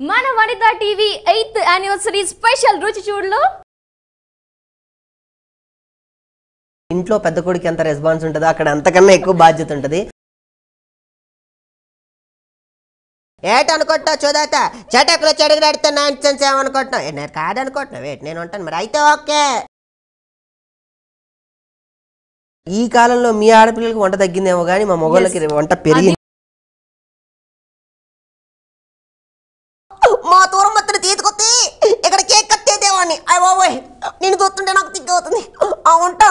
మన Vanitha TV eighth anniversary special రుచి చూడలో ఇంట్లో పెద్ద కొడుకు ఎంత రెస్పాన్స్ ఉంటుందో అక్కడ అంతకన్నా ఎక్కువ బాధ్యత ఉంటుంది ఏటనుకుంటున్నావు చూదాత చటకులో చెడుగు నడితే నాన్ సెన్స్ ఏమనుకుంటున్నావు ఏ, నేను కాదనుకుంటున్నావు వేటి నేను ఉంటాను మరి అయితే ఓకే ఈ కాలంలో మీ ఆడపిల్లలకి వంట తగ్గిందేమో కానీ మా మొగోళ్ళకి వంట పెరిగింది మా దూరం మత్తని తీసుకొచ్చి ఇక్కడ కేక్ కట్ చేసేవాడిని అయ్య బాబోయ్ నేను చూస్తుంటే నాకు తిగ్గవుతుంది ఆ వంట